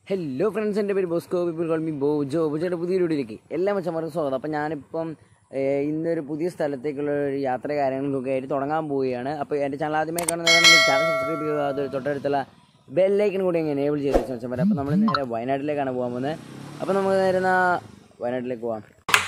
Hello friends എൻ്റെ പേര് Bosco people call me Bojo ബോജോയുടെ പുതിയ വീഡിയോയിലേക്ക് എല്ലാ മച്ചന്മാർക്കും സ്വാഗതം അപ്പം ഞാനിപ്പം ഏഹ്, ഇന്നൊരു പുതിയ സ്ഥലത്തേക്കുള്ള ഒരു യാത്ര കാര്യങ്ങളൊക്കെ ആയിട്ട് തുടങ്ങാൻ പോവുകയാണ് അപ്പോൾ എൻ്റെ ചാനൽ ആദ്യമായി കാണുന്നവരാണെങ്കിൽ ചാനൽ സബ്സ്ക്രൈബ് ചെയ്യുക അത് തൊട്ടടുത്തുള്ള ബെല്ലൈക്കൻ കൂടി എങ്ങനെ എനേബിൾ ചെയ്ത് വെച്ചാൽ മച്ചന്മാർ അപ്പോൾ നമ്മൾ നേരെ വയനാട്ടിലേക്കാണ് പോകാൻ പോകുന്നത് അപ്പോൾ നമുക്ക് നേരെ എന്നാ വയനാട്ടിലേക്ക് പോകാം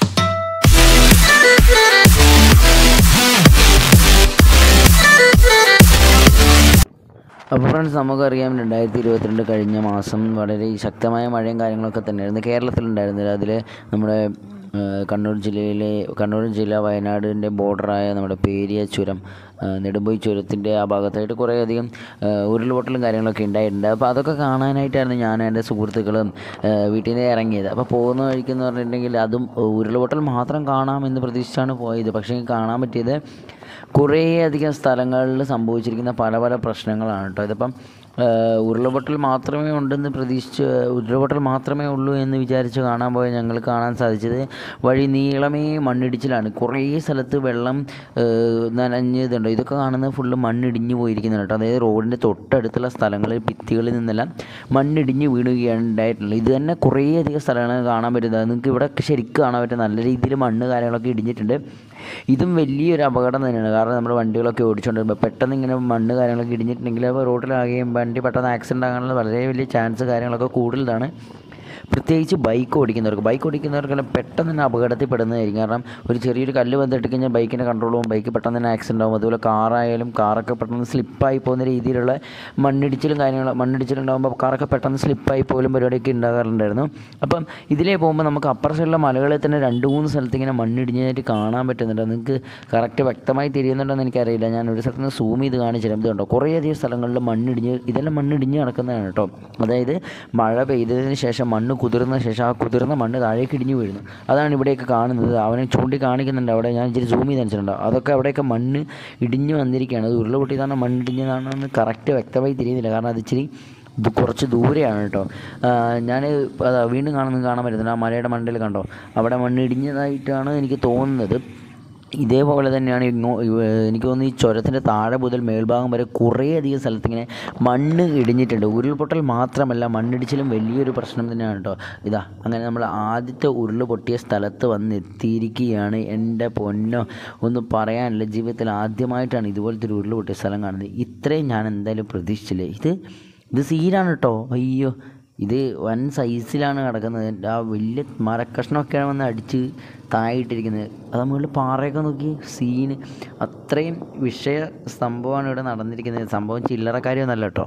അപ്പോൾ ഫ്രണ്ട്സ് നമുക്കറിയാം രണ്ടായിരത്തി ഇരുപത്തിരണ്ട് കഴിഞ്ഞ മാസം വളരെ ശക്തമായ മഴയും കാര്യങ്ങളൊക്കെ തന്നെയായിരുന്നു കേരളത്തിലുണ്ടായിരുന്നില്ല അതിൽ നമ്മുടെ ആ, കണ്ണൂർ ജില്ലയിലെ കണ്ണൂർ ജില്ല വയനാടിൻ്റെ ബോർഡറായ നമ്മുടെ പേരിയ ചുരം ആ, നെടുമ്പൊയ് ചുരത്തിൻ്റെ ആ ഭാഗത്തായിട്ട് കുറേയധികം ആ, ഉരുൾപൊട്ടലും കാര്യങ്ങളൊക്കെ ഉണ്ടായിട്ടുണ്ട് അപ്പോൾ അതൊക്കെ കാണാനായിട്ടായിരുന്നു ഞാൻ എൻ്റെ സുഹൃത്തുക്കളും ആ, വീട്ടിൽ നിന്ന് ഇറങ്ങിയത് അപ്പോൾ പോകുന്ന വഴിക്കെന്ന് പറഞ്ഞിട്ടുണ്ടെങ്കിൽ അതും ഉരുൾപൊട്ടൽ മാത്രം കാണാമെന്ന് പ്രതീക്ഷിച്ചാണ് പോയത് പക്ഷേ കാണാൻ പറ്റിയത് കുറേയധികം സ്ഥലങ്ങളിൽ സംഭവിച്ചിരിക്കുന്ന പല പല പ്രശ്നങ്ങളാണ് കേട്ടോ ഇതിപ്പം ആ, ഉരുൾപൊട്ടൽ മാത്രമേ ഉണ്ടെന്ന് പ്രതീക്ഷിച്ച് ഉരുൾപൊട്ടൽ മാത്രമേ ഉള്ളൂ എന്ന് വിചാരിച്ച് കാണാൻ പോയ ഞങ്ങൾ കാണാൻ സാധിച്ചത് വഴി നീളമേ മണ്ണിടിച്ചിലാണ് കുറേ സ്ഥലത്ത് വെള്ളം ആ, നനഞ്ഞതുണ്ടോ ഇതൊക്കെ കാണുന്നത് ഫുള്ള് മണ്ണിടിഞ്ഞു പോയിരിക്കുന്നുണ്ട് കേട്ടോ അതായത് റോഡിൻ്റെ തൊട്ടടുത്തുള്ള സ്ഥലങ്ങളിൽ ഭിത്തികളിൽ നിന്നെല്ലാം മണ്ണിടിഞ്ഞ് വീഴുകയാണ് ഉണ്ടായിട്ടുള്ളത് ഇത് തന്നെ കുറേയധികം സ്ഥലങ്ങൾ കാണാൻ പറ്റുന്നത് നിങ്ങൾക്ക് ഇവിടെ ശരിക്കും കാണാൻ പറ്റും നല്ല രീതിയിൽ മണ്ണ് കാര്യങ്ങളൊക്കെ ഇടിഞ്ഞിട്ടുണ്ട് ഇതും വലിയൊരു അപകടം തന്നെയാണ് കാരണം നമ്മൾ വണ്ടികളൊക്കെ ഓടിച്ചുകൊണ്ട് വരുമ്പോൾ പെട്ടെന്ന് ഇങ്ങനെ മണ്ണ് കാര്യങ്ങളൊക്കെ ഇടിഞ്ഞിട്ടുണ്ടെങ്കിൽ അപ്പോൾ റോഡിലാകുകയും വണ്ടി പെട്ടെന്ന് ആക്സിഡൻ്റ് ആകാനുള്ള വളരെ വലിയ ചാൻസ് കാര്യങ്ങളൊക്കെ കൂടുതലാണ് പ്രത്യേകിച്ച് ബൈക്ക് ഓടിക്കുന്നവർക്ക് ബൈക്ക് ഓടിക്കുന്നവർക്കെല്ലാം പെട്ടെന്ന് തന്നെ അപകടത്തിൽ പെടുന്നതായിരിക്കും കാരണം ഒരു ചെറിയൊരു കല്ല് വന്നിട്ട് കഴിഞ്ഞാൽ ബൈക്കിൻ്റെ കൺട്രോൾ പോകും ബൈക്ക് പെട്ടെന്ന് തന്നെ ആക്സിഡൻ്റ് ആവും അതുപോലെ കാറായാലും കാറൊക്കെ പെട്ടെന്ന് സ്ലിപ്പായി പോകുന്ന രീതിയിലുള്ള മണ്ണിടിച്ചിലും കാര്യങ്ങളും മണ്ണിടിച്ചിലുണ്ടാകുമ്പോൾ കാറൊക്കെ പെട്ടെന്ന് സ്ലിപ്പായി പോലും പരിപാടിയൊക്കെ ഉണ്ടാകാറുണ്ടായിരുന്നു അപ്പം ഇതിലേ പോകുമ്പോൾ നമുക്ക് അപ്പുറ സൈഡിലുള്ള മലകളിൽ തന്നെ രണ്ട് മൂന്ന് സ്ഥലത്ത് ഇങ്ങനെ മണ്ണിടിഞ്ഞതായിട്ട് കാണാൻ പറ്റുന്നുണ്ട് നിങ്ങൾക്ക് കറക്റ്റ് വ്യക്തമായി തിരിയുന്നുണ്ടോയെന്ന് എനിക്കറിയില്ല ഞാൻ ഒരു സ്ഥലത്ത് നിന്ന് സൂം ചെയ്ത് കാണിച്ചു തരാം ഇതുണ്ടോ കുറേയധികം സ്ഥലങ്ങളിൽ മണ്ണിടിഞ്ഞ് ഇതെല്ലാം മണ്ണിടിഞ്ഞ് നടക്കുന്നതാണ് കേട്ടോ അതായത് മഴ പെയ്തതിന് ശേഷം മണ്ണ് കുതിർന്ന ശേഷം ആ കുതിർന്ന മണ്ണ് താഴേക്ക് ഇടിഞ്ഞു വീഴുന്നു അതാണ് ഇവിടെയൊക്കെ കാണുന്നത് അവനെ ചൂണ്ടി കാണിക്കുന്നുണ്ട് അവിടെ ഞാൻ ഇച്ചിരി സൂം ചെയ്ത് കാണിച്ചിട്ടുണ്ട് അതൊക്കെ അവിടെയൊക്കെ മണ്ണ് ഇടിഞ്ഞു വന്നിരിക്കുകയാണ് അത് ഉരുളപൊട്ടിയതാണോ മണ്ണിടിഞ്ഞതാണെന്ന് കറക്റ്റ് വ്യക്തമായി തിരിയുന്നില്ല കാരണം അത് ഇച്ചിരി ഇത് കുറച്ച് ദൂരെയാണ് കേട്ടോ ഞാൻ അതാ വീണ്ടും കാണുന്നത് കാണാൻ പറ്റുന്നുണ്ട് ആ മലയുടെ മണ്ടയിൽ കണ്ടോ അവിടെ മണ്ണിടിഞ്ഞതായിട്ടാണ് എനിക്ക് തോന്നുന്നത് ഇതേപോലെ തന്നെയാണ് ഇങ്ങോ ഇവ- എനിക്ക് തോന്നുന്നു ഈ ചുരത്തിൻ്റെ താഴെ മുതൽ മേൽഭാഗം വരെ കുറേയധികം സ്ഥലത്ത് ഇങ്ങനെ മണ്ണ് ഇടിഞ്ഞിട്ടുണ്ട് ഉരുൾപൊട്ടൽ മാത്രമല്ല മണ്ണിടിച്ചിലും വലിയൊരു പ്രശ്നം തന്നെയാണ് കേട്ടോ ഇതാ അങ്ങനെ നമ്മൾ ആദ്യത്തെ ഉരുൾ പൊട്ടിയ സ്ഥലത്ത് വന്ന് എത്തിയിരിക്കുകയാണ് എൻ്റെ പൊന്നോ ഒന്നും പറയാനില്ല ജീവിതത്തിൽ ആദ്യമായിട്ടാണ് ഇതുപോലത്തെ ഒരു ഉരുൾ പൊട്ടിയ സ്ഥലം കാണുന്നത് ഇത്രയും ഞാൻ എന്തായാലും പ്രതീക്ഷിച്ചില്ല ഇത് ഇത് സീനാണ് കേട്ടോ അയ്യോ ഇത് വൻ സൈസിലാണ് കിടക്കുന്നത് ആ വലിയ മരക്കഷ്ണമൊക്കെയാണ് വന്ന് അടിച്ച് താഴെയിട്ടിരിക്കുന്നത് അത് മുകളിൽ പാറയൊക്കെ നോക്കി സീന് അത്രയും വിഷയ സംഭവമാണ് ഇവിടെ നടന്നിരിക്കുന്നത് സംഭവം ചില്ലറ കാര്യമൊന്നല്ല കേട്ടോ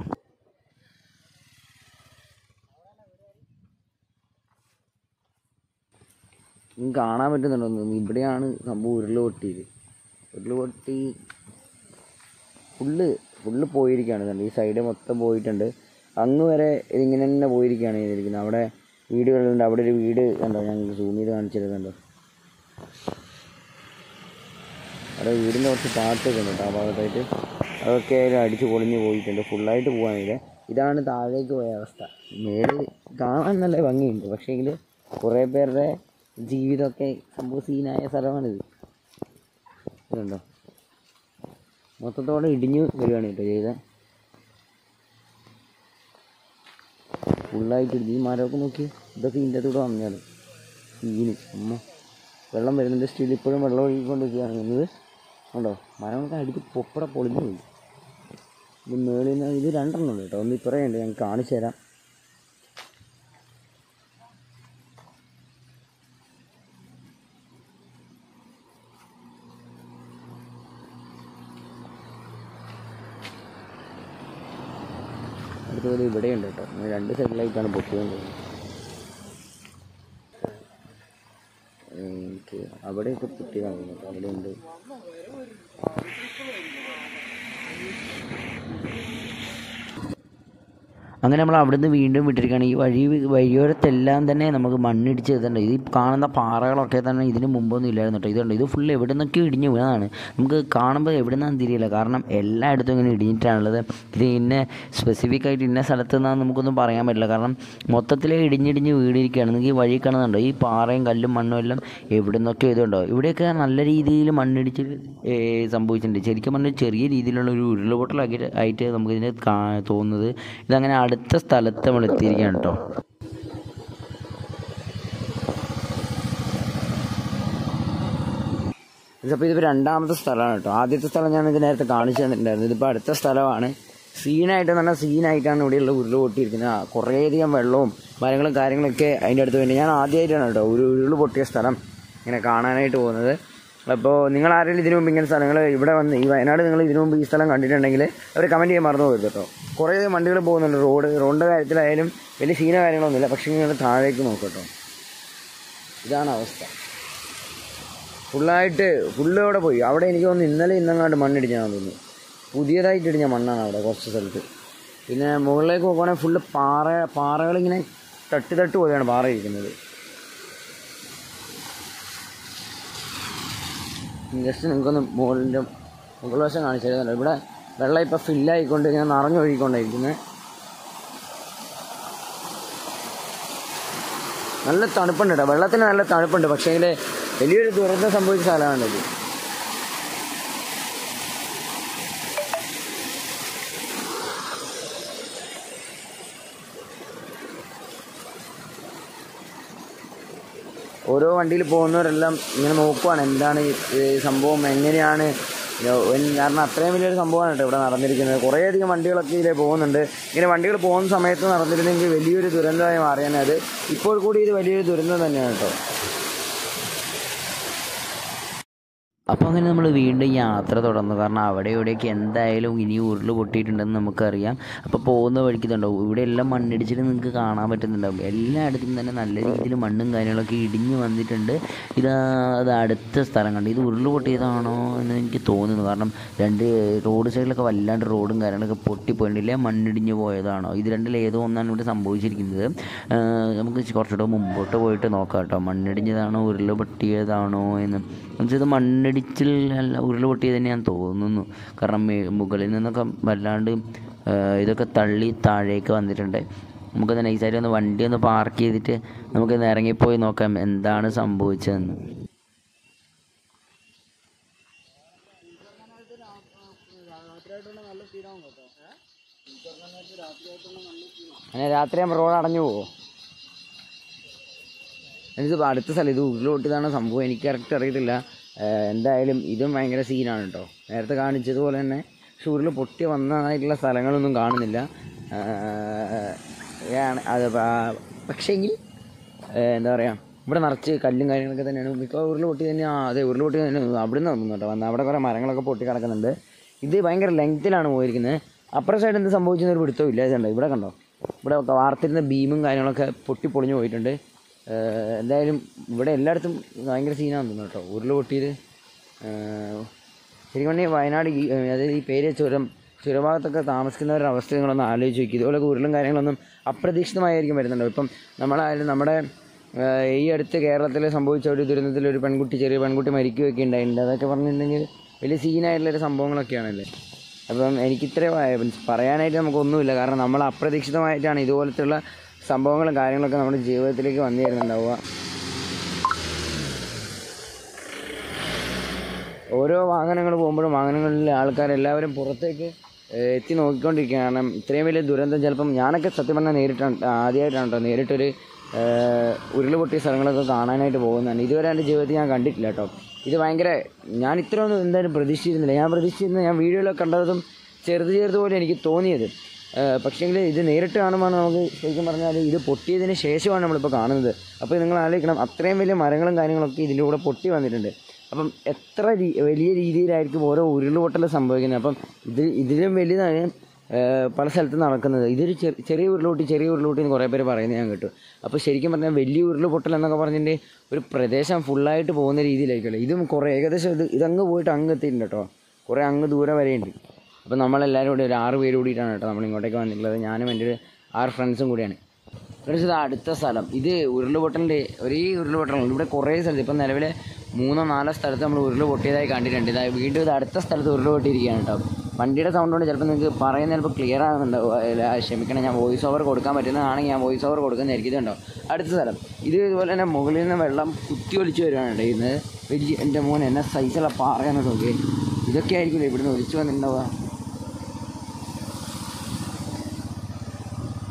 നിങ്ങൾക്ക് കാണാൻ പറ്റുന്നുണ്ടോ എന്ന് തോന്നുന്നു. ഇവിടെയാണ് സംഭവം ഉരുള് പൊട്ടിയത് ഉരുള് പൊട്ടി ഫുള്ള് ഫുള്ള് പോയിരിക്കുകയാണ് കണ്ടോ ഈ സൈഡ് മൊത്തം പോയിട്ടുണ്ട് അങ്ങ് വരെ ഇതിങ്ങനെ തന്നെ പോയിരിക്കുകയാണ് ചെയ്തിരിക്കുന്നത് അവിടെ വീടുകളുണ്ട് അവിടെ ഒരു വീട് കണ്ടോ ഞങ്ങൾക്ക് സൂം ചെയ്ത് കാണിച്ചത് കണ്ടോ അവിടെ വീടിൻ്റെ കുറച്ച് പാട്ടൊക്കെ ഉണ്ട് കേട്ടോ ആ ഭാഗത്തായിട്ട് അതൊക്കെ അതിൽ അടിച്ച് പൊളിഞ്ഞ് പോയിട്ടുണ്ട് ഫുള്ളായിട്ട് പോകാനില്ല ഇതാണ് താഴേക്ക് പോയ അവസ്ഥ മേളിൽ കാണാൻ നല്ല ഭംഗിയുണ്ട് പക്ഷേങ്കിൽ കുറേ പേരുടെ ജീവിതമൊക്കെ സംഭവം സീനായ സ്ഥലമാണിത് ഇതുണ്ടോ മൊത്തത്തോടെ ഇടിഞ്ഞു വരികയാണ് കേട്ടോ ചെയ്തത് ഫുള്ളായിട്ട് ഇടിഞ്ഞു ഈ മരമൊക്കെ നോക്കി ഇതൊക്കെ ഇതിൻ്റെ കൂടെ വന്നതാണ് സീന് അമ്മ വെള്ളം വരുന്നുണ്ട് സ്റ്റിൽ ഇപ്പോഴും വെള്ളം ഒഴുകിക്കൊണ്ടിരിക്കുകയാണ് ചെയ്യുന്നത് ഉണ്ടോ മരങ്ങളൊക്കെ അടിച്ച് പൊപ്പട പൊളിഞ്ഞു പോയി ഇത് മേളിൽ നിന്ന് ഇത് രണ്ടെണ്ണം ഉണ്ട് കേട്ടോ ഒന്ന് ഇപ്പറയുണ്ട് ഞാൻ കാണിച്ചു തരാം അടുത്തത് ഇവിടെയുണ്ട് കേട്ടോ ഇങ്ങനെ രണ്ട് സൈഡിലായിട്ടാണ് പൊട്ടിയത് എനിക്ക് അവിടെയൊക്കെ പൊട്ടിയതാണ് കേട്ടോ അവിടെ ഉണ്ട് അങ്ങനെ നമ്മൾ അവിടുന്ന് വീണ്ടും വിട്ടിരിക്കുകയാണ് ഈ വഴി വഴിയോരത്തെല്ലാം തന്നെ നമുക്ക് മണ്ണിടിച്ച് ഇതുണ്ട് ഈ കാണുന്ന പാറകളൊക്കെ തന്നെ ഇതിന് മുമ്പൊന്നും ഇല്ലായിരുന്നു കേട്ടോ ഇതുണ്ട് ഇത് ഫുൾ എവിടെ നിന്നൊക്കെ ഇടിഞ്ഞ് വീണതാണ് നമുക്ക് കാണുമ്പോൾ എവിടെ നിന്നാന്ന് തിരിയില്ല കാരണം എല്ലായിടത്തും ഇങ്ങനെ ഇടിഞ്ഞിട്ടാണുള്ളത് ഇത് ഇന്ന സ്പെസിഫിക് ആയിട്ട് ഇന്ന സ്ഥലത്ത് നിന്നാന്ന് നമുക്കൊന്നും പറയാൻ പറ്റില്ല കാരണം മൊത്തത്തിലേ ഇടിഞ്ഞിടിഞ്ഞ് വീണിരിക്കുകയാണ് നിങ്ങൾക്ക് ഈ വഴി കാണുന്നുണ്ടോ ഈ പാറയും കല്ലും മണ്ണും എല്ലാം എവിടെ നിന്നൊക്കെ ഇതുണ്ടോ ഇവിടെയൊക്കെ നല്ല രീതിയിൽ മണ്ണിടിച്ച് ഏ, സംഭവിച്ചിട്ടുണ്ട് ശരിക്കും പറഞ്ഞാൽ ചെറിയ രീതിയിലുള്ള ഒരു ഉരുൾപൊട്ടലാക്കി ആയിട്ട് നമുക്കിതിനെ കാ തോന്നുന്നത് ഇതങ്ങനെ അടുത്ത സ്ഥലത്ത് നമ്മൾ എത്തിയിരിക്കുകയാണ് കേട്ടോ ഇതിപ്പോൾ ഇതിപ്പോൾ രണ്ടാമത്തെ സ്ഥലമാണ് കേട്ടോ ആദ്യത്തെ സ്ഥലം ഞാൻ നിങ്ങൾക്ക് നേരത്തെ കാണിച്ചു തന്നിട്ടുണ്ടായിരുന്നു ഇതിപ്പോൾ അടുത്ത സ്ഥലമാണ് സീനായിട്ട് നല്ല സീനായിട്ടാണ് ഇവിടെയുള്ള ഉരുള് പൊട്ടിയിരിക്കുന്നത് ആ, കുറേയധികം വെള്ളവും മരങ്ങളും കാര്യങ്ങളൊക്കെ അതിൻ്റെ അടുത്ത് വേണ്ടി ഞാൻ ആദ്യമായിട്ടാണ് കേട്ടോ ഒരു ഉരുള് പൊട്ടിയ സ്ഥലം ഇങ്ങനെ കാണാനായിട്ട് പോകുന്നത് അപ്പോൾ നിങ്ങൾ ആരെങ്കിലും ഇതിനു മുമ്പ് ഇങ്ങനെ സ്ഥലങ്ങൾ ഇവിടെ വന്ന് ഈ വയനാട് നിങ്ങൾ ഇതിനു മുമ്പ് ഈ സ്ഥലം കണ്ടിട്ടുണ്ടെങ്കിൽ അവർ കമൻറ്റ് ചെയ്യാൻ മറന്നു പോകരുത് കേട്ടോ കുറേ വണ്ടികൾ പോകുന്നുണ്ട് റോഡ് റോഡിൻ്റെ കാര്യത്തിലായാലും വലിയ സീനോ കാര്യങ്ങളൊന്നുമില്ല പക്ഷേ നിങ്ങൾ താഴേക്ക് നോക്കും കേട്ടോ ഇതാണ് അവസ്ഥ ഫുള്ളായിട്ട് ഫുള്ള് അവിടെ പോയി അവിടെ എനിക്ക് തോന്നുന്നു ഇന്നലെ ഇന്നങ്ങാണ്ട് മണ്ണിടിഞ്ഞാന്ന് തോന്നുന്നു പുതിയതായിട്ട് ഇടിഞ്ഞ മണ്ണാണ് അവിടെ കുറച്ച് സ്ഥലത്ത് പിന്നെ മുകളിലേക്ക് നോക്കുവാണെങ്കിൽ ഫുള്ള് പാറ പാറകളിങ്ങനെ തട്ടി തട്ട് പോലെയാണ് പാറ ഇരിക്കുന്നത് ജസ്റ്റ് നിങ്ങൾക്കൊന്ന് മുകളിൻ്റെ മുകൾ വശം കാണിച്ചു തരുന്നുണ്ട് ഇവിടെ വെള്ളം ഇപ്പോൾ ഫില്ലായിക്കൊണ്ട് ഇങ്ങനെ നിറഞ്ഞൊഴുകിക്കൊണ്ടിരിക്കുന്നത് നല്ല തണുപ്പുണ്ട് കേട്ടോ വെള്ളത്തിന് നല്ല തണുപ്പുണ്ട് പക്ഷേ വലിയൊരു ദുരന്തം സംഭവിച്ച സ്ഥലമാണ് ഇത് ഓരോ വണ്ടിയിൽ പോകുന്നവരെല്ലാം ഇങ്ങനെ നോക്കുവാണ് എന്താണ് ഈ ഈ സംഭവം എങ്ങനെയാണ് ഇത് എൻ- കാരണം അത്രയും വലിയൊരു സംഭവമാണ് കേട്ടോ ഇവിടെ നടന്നിരിക്കുന്നത് കുറേയധികം വണ്ടികളൊക്കെ ഇതിലെ പോകുന്നുണ്ട് ഇങ്ങനെ വണ്ടികൾ പോകുന്ന സമയത്ത് നടന്നിരുന്നെങ്കിൽ വലിയൊരു ദുരന്തമായി മാറിയാണ് അത് ഇപ്പോൾ കൂടി ഇത് വലിയൊരു ദുരന്തം തന്നെയാണ് കേട്ടോ അപ്പോൾ അങ്ങനെ നമ്മൾ വീണ്ടും യാത്ര തുടർന്നു കാരണം അവിടെ ഇവിടെയൊക്കെ എന്തായാലും ഇനി ഉരുൾ പൊട്ടിയിട്ടുണ്ടെന്ന് നമുക്കറിയാം അപ്പോൾ പോകുന്ന വഴിക്കുന്നുണ്ടാവും ഇവിടെ എല്ലാം മണ്ണിടിച്ചിട്ട് നിങ്ങൾക്ക് കാണാൻ പറ്റുന്നുണ്ടാവും എല്ലായിടത്തും തന്നെ നല്ല രീതിയിൽ മണ്ണും കാര്യങ്ങളൊക്കെ ഇടിഞ്ഞ് വന്നിട്ടുണ്ട് ഇത് അത് അടുത്ത സ്ഥലം കണ്ട് ഇത് ഉരുൾ പൊട്ടിയതാണോ എന്ന് എനിക്ക് തോന്നുന്നു കാരണം രണ്ട് റോഡ് സൈഡിലൊക്കെ വല്ലാണ്ട് റോഡും കാര്യങ്ങളൊക്കെ പൊട്ടിപ്പോയിട്ടില്ല മണ്ണിടിഞ്ഞ് പോയതാണോ ഇത് രണ്ടിൽ ഏതോ ഒന്നാണ് ഇവിടെ സംഭവിച്ചിരിക്കുന്നത് ആ, നമുക്ക് കുറച്ചുകൂടെ മുമ്പോട്ട് പോയിട്ട് നോക്കാം കേട്ടോ മണ്ണിടിഞ്ഞതാണോ ഉരുൾ പൊട്ടിയതാണോ എന്ന് എന്നുവെച്ചാൽ ഇത് മണ്ണിടിച്ചിൽ അല്ല ഉരുൾ പൊട്ടിയത് തന്നെയാന്ന് തോന്നുന്നു കാരണം മേ- മുകളിൽ നിന്നൊക്കെ വല്ലാണ്ട് ആ, ഇതൊക്കെ തള്ളി താഴേക്ക് വന്നിട്ടുണ്ട് നമുക്കൊന്ന് നൈസായിട്ട് ഒന്ന് വണ്ടി ഒന്ന് പാർക്ക് ചെയ്തിട്ട് നമുക്കൊന്ന് ഇറങ്ങിപ്പോയി നോക്കാം എന്താണ് സംഭവിച്ചതെന്ന് അങ്ങനെ രാത്രി ആകുമ്പോൾ റോഡ് അടഞ്ഞു പോവോ ഇത് അടുത്ത സ്ഥലം ഇത് ഉരുളൊട്ടിയതാണ് സംഭവം എനിക്ക് കറക്റ്റ് അറിയത്തില്ല ഏഹ് എന്തായാലും ഇതും ഭയങ്കര സീനാണ് കേട്ടോ നേരത്തെ കാണിച്ചതുപോലെ തന്നെ പക്ഷെ ഉരുൾ പൊട്ടി വന്നതായിട്ടുള്ള സ്ഥലങ്ങളൊന്നും കാണുന്നില്ല ഏഹ് ആണ് അത് പ- പക്ഷേങ്കിൽ ഏഹ് എന്താ പറയുക ഇവിടെ നിറച്ച് കല്ലും കാര്യങ്ങളൊക്കെ തന്നെയാണ് മിക്ക ഉരുൾ പൊട്ടി തന്നെ ആ അതെ ഉരുൾ പൊട്ടി തന്നെ അവിടെ നിന്ന് വന്നു കേട്ടോ വന്ന് അവിടെ കുറേ മരങ്ങളൊക്കെ പൊട്ടി കിടക്കുന്നുണ്ട് ഇത് ഭയങ്കര ലെങ്ത്തിലാണ് പോയിരിക്കുന്നത് അപ്പുറ സൈഡ് എന്ത് സംഭവിച്ചെന്ന് ഒരു പിടുത്തവും ഇല്ല ഇതുണ്ടോ ഇവിടെ കണ്ടോ ഇവിടെ വാർത്തിരുന്ന ബീമും കാര്യങ്ങളൊക്കെ പൊട്ടി പൊളിഞ്ഞു പോയിട്ടുണ്ട് ഏഹ് എന്തായാലും ഇവിടെ എല്ലായിടത്തും ഭയങ്കര സീനാണെന്ന് തോന്നുന്നു കേട്ടോ ഉരുൾ പൊട്ടിയത് ഏഹ് ശരിക്കും പറഞ്ഞാൽ വയനാട് ഈ ഏഹ് അതായത് ഈ പേര് ചുരം ചുരഭാഗത്തൊക്കെ താമസിക്കുന്നവരുടെ അവസ്ഥ നിങ്ങളൊന്ന് ആലോചിച്ച് നോക്കി ഇതുപോലെ ഉരുളും കാര്യങ്ങളൊന്നും അപ്രതീക്ഷിതമായിരിക്കും വരുന്നുണ്ടോ ഇപ്പം നമ്മളായാലും നമ്മുടെ ഏഹ് ഈ അടുത്ത് കേരളത്തിൽ സംഭവിച്ച ഒരു ദുരന്തത്തിൽ ഒരു പെൺകുട്ടി ചെറിയ പെൺകുട്ടി മരിക്കുകയൊക്കെ ഉണ്ടായിട്ടുണ്ട് അതൊക്കെ പറഞ്ഞിട്ടുണ്ടെങ്കിൽ വലിയ സീനായിട്ടുള്ളൊരു സംഭവങ്ങളൊക്കെയാണല്ലേ അപ്പം എനിക്കിത്ര പറയാനായിട്ട് നമുക്കൊന്നുമില്ല കാരണം നമ്മൾ അപ്രതീക്ഷിതമായിട്ടാണ് ഇതുപോലത്തുള്ള സംഭവങ്ങളും കാര്യങ്ങളൊക്കെ നമ്മുടെ ജീവിതത്തിലേക്ക് വന്നു തരുന്നുണ്ടാവുക ഓരോ വാഹനങ്ങൾ പോകുമ്പോഴും വാഹനങ്ങളിലെ ആൾക്കാരെല്ലാവരും പുറത്തേക്ക് ഏഹ്, എത്തി നോക്കിക്കൊണ്ടിരിക്കുകയാണ് കാരണം ഇത്രയും വലിയ ദുരന്തം ചിലപ്പം ഞാനൊക്കെ സത്യം പറഞ്ഞാൽ നേരിട്ടാണ് ആദ്യമായിട്ടാണ് കേട്ടോ നേരിട്ടൊരു ഏഹ്, ഉരുള് പൊട്ടിയ സ്ഥലങ്ങളൊക്കെ കാണാനായിട്ട് പോകുന്നതാണ് ഇതുവരെ എൻ്റെ ജീവിതത്തിൽ ഞാൻ കണ്ടിട്ടില്ല കേട്ടോ ഇത് ഭയങ്കര ഞാൻ ഇത്രയൊന്നും എന്തായാലും പ്രതീക്ഷിച്ചിരുന്നില്ല ഞാൻ പ്രതീക്ഷിച്ചിരുന്ന ഞാൻ വീഡിയോയിലൊക്കെ കണ്ടതും ചെറുത് ചെറുത് പോലെ എനിക്ക് തോന്നിയത് പക്ഷേങ്കിൽ ഇത് നേരിട്ട് കാണുമ്പോൾ നമുക്ക് ശരിക്കും പറഞ്ഞാൽ ഇത് പൊട്ടിയതിന് ശേഷമാണ് നമ്മളിപ്പോൾ കാണുന്നത് അപ്പോൾ നിങ്ങൾ ആലോചിക്കണം അത്രയും വലിയ മരങ്ങളും കാര്യങ്ങളൊക്കെ ഇതിലൂടെ പൊട്ടി വന്നിട്ടുണ്ട് അപ്പം എത്ര രീ- വലിയ രീതിയിലായിരിക്കും ഓരോ ഉരുളുപൊട്ടൽ സംഭവിക്കുന്നത് അപ്പം ഇത് ഇതിലും വലുതാണ് ഏഹ്, പല സ്ഥലത്തും നടക്കുന്നത് ഇതൊരു ചെറിയ ചെറിയ ഉരുളുപൊട്ടി ചെറിയ ഉരുളുപൊട്ടി എന്ന് കുറേ പേര് പറയുന്നത് ഞാൻ കേട്ടു അപ്പോൾ ശരിക്കും പറഞ്ഞാൽ വലിയ ഉരുളുപൊട്ടൽ എന്നൊക്കെ പറഞ്ഞിട്ട് ഒരു പ്രദേശം ഫുള്ളായിട്ട് പോകുന്ന രീതിയിലായിരിക്കുമല്ലോ ഇതും കുറേ ഏകദേശം ഇത് ഇതങ്ങ് പോയിട്ട് അങ്ങ് എത്തിയിട്ടുണ്ട് കേട്ടോ കുറേ അങ്ങ് ദൂരെ വരെയുണ്ട് അപ്പോൾ നമ്മളെല്ലാവരും കൂടി ഒരു ആറ് പേര് കൂടിയിട്ടാണ് കേട്ടോ നമ്മൾ ഇങ്ങോട്ടേക്ക് വന്നിട്ടുള്ളത് ഞാനും എൻ്റെ ഒരു ആറ് ഫ്രണ്ട്സും കൂടിയാണ് ഫ്രണ്ട്സ് ഇത് അടുത്ത സ്ഥലം ഇത് ഉരുളുപൊട്ടലിൻ്റെ ഒരേ ഉരുളുപൊട്ടലാണ് ഇവിടെ കുറേ സ്ഥലത്ത് ഇപ്പം നിലവിലെ മൂന്നോ നാലോ സ്ഥലത്ത് നമ്മൾ ഉരുള് പൊട്ടിയതായി കണ്ടിട്ടുണ്ട് ഇതാ വീണ്ടും ഇത് അടുത്ത സ്ഥലത്ത് ഉരുള് പൊട്ടിയിരിക്കുകയാണ് കേട്ടോ വണ്ടിയുടെ സൗണ്ട് കൊണ്ട് ചിലപ്പോൾ നിങ്ങൾക്ക് പറയുന്ന ചിലപ്പോൾ ക്ലിയർ ആകുന്നുണ്ടാവും അല്ല, ക്ഷമിക്കണം ഞാൻ വോയിസ് ഓവർ കൊടുക്കാൻ പറ്റുന്നതാണെങ്കിൽ ഞാൻ വോയിസ് ഓവർ കൊടുക്കുന്നതായിരിക്കും ഇതുണ്ടോ അടുത്ത സ്ഥലം ഇത് ഇതുപോലെ തന്നെ മുകളിൽ നിന്ന് വെള്ളം കുത്തി ഒലിച്ച് വരുവാണ് കേട്ടോ ഇന്ന് വലിയ എൻ്റെ മോൻ എന്നെ സൈസുള്ള പാറയാണ് നോക്കി ഇതൊക്കെ ആയിരിക്കില്ലേ ഇവിടുന്ന് ഒലിച്ച് വന്നിട്ടുണ്ടാവുക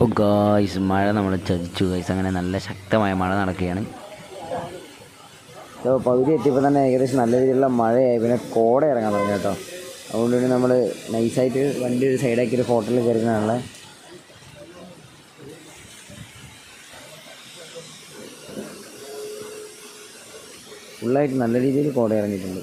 ഓ ഗായ്സ് മഴ നമ്മളെ ചതിച്ചു ഗായ്സ് അങ്ങനെ നല്ല ശക്തമായ മഴ നടക്കുകയാണ് അപ്പോൾ പകുതി എത്തിയപ്പോൾ തന്നെ ഏകദേശം നല്ല രീതിയിലുള്ള മഴയായി പിന്നെ കോട ഇറങ്ങാൻ തുടങ്ങി കേട്ടോ അതുകൊണ്ട് തന്നെ നമ്മൾ നൈസായിട്ട് വണ്ടി ഒരു സൈഡാക്കി ഒരു ഹോട്ടലിൽ കയറുന്നതാണല്ലേ ഫുള്ളായിട്ട് നല്ല രീതിയിൽ കോട ഇറങ്ങിയിട്ടുണ്ട്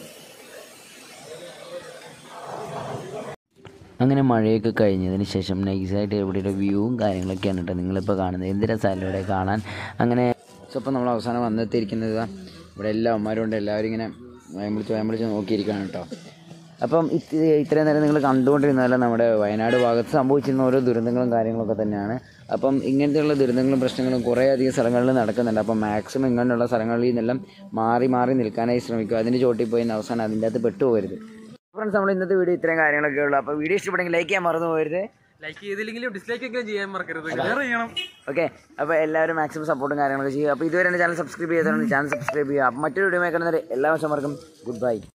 അങ്ങനെ മഴയൊക്കെ കഴിഞ്ഞതിന് ശേഷം നൈസായിട്ട് ഇവിടെയുടെ വ്യൂവും കാര്യങ്ങളൊക്കെയാണ് കേട്ടോ നിങ്ങളിപ്പോൾ കാണുന്നത് എന്ത് രസമല്ല ഇവിടെ കാണാൻ അങ്ങനെ സോ ഇപ്പോൾ നമ്മൾ അവസാനം വന്നെത്തിയിരിക്കുന്നത് ഇതാ ഇവിടെ എല്ലാ അമ്മമാരും ഉണ്ട് എല്ലാവരും ഇങ്ങനെ വയമ്പിളിച്ച് വയമ്പിളിച്ച് നോക്കിയിരിക്കുകയാണ് കേട്ടോ അപ്പം ഇത് ഇത്രയും നേരം നിങ്ങൾ കണ്ടുകൊണ്ടിരുന്നതല്ല നമ്മുടെ വയനാട് ഭാഗത്ത് സംഭവിച്ചിരുന്ന ഓരോ ദുരന്തങ്ങളും കാര്യങ്ങളൊക്കെ തന്നെയാണ് അപ്പം ഇങ്ങനത്തെയുള്ള ദുരന്തങ്ങളും പ്രശ്നങ്ങളും കുറേ അധികം സ്ഥലങ്ങളിൽ നടക്കുന്നുണ്ട് അപ്പം മാക്സിമം ഇങ്ങനെയുള്ള സ്ഥലങ്ങളിൽ നിന്നെല്ലാം മാറി മാറി നിൽക്കാനായി ശ്രമിക്കുക അതിൻ്റെ ചോട്ടിൽ പോയി അവസാനം അതിൻ്റെ അകത്ത് പെട്ടുപോകരുത് ഫ്രണ്ട്സ് നമ്മൾ ഇന്നത്തെ വീഡിയോ ഇത്രയും കാര്യങ്ങളൊക്കെ ഉള്ളൂ അപ്പോൾ വീഡിയോ ഇഷ്ടപ്പെടുമെങ്കിൽ ലൈക്ക് ചെയ്യാൻ മറന്നു പോകരുത് ലൈക്ക് ചെയ്തില്ലെങ്കിലും ഡിസ്ലൈക്ക് എങ്കിലും ചെയ്യാൻ മറക്കരുത് ഷെയർ ചെയ്യണം ഓക്കെ അപ്പോൾ എല്ലാവരും മാക്സിമം സപ്പോർട്ടും കാര്യങ്ങളൊക്കെ ചെയ്യുക അപ്പോൾ ഇതുവരെ എൻ്റെ ചാനൽ സബ്സ്ക്രൈബ് ചെയ്തിട്ടുണ്ട് ചാനൽ സബ്സ്ക്രൈബ് ചെയ്യുക അപ്പോൾ മറ്റൊരു വീഡിയോ കാണുന്നത് എല്ലാ വർഷം ഗുഡ് ബൈ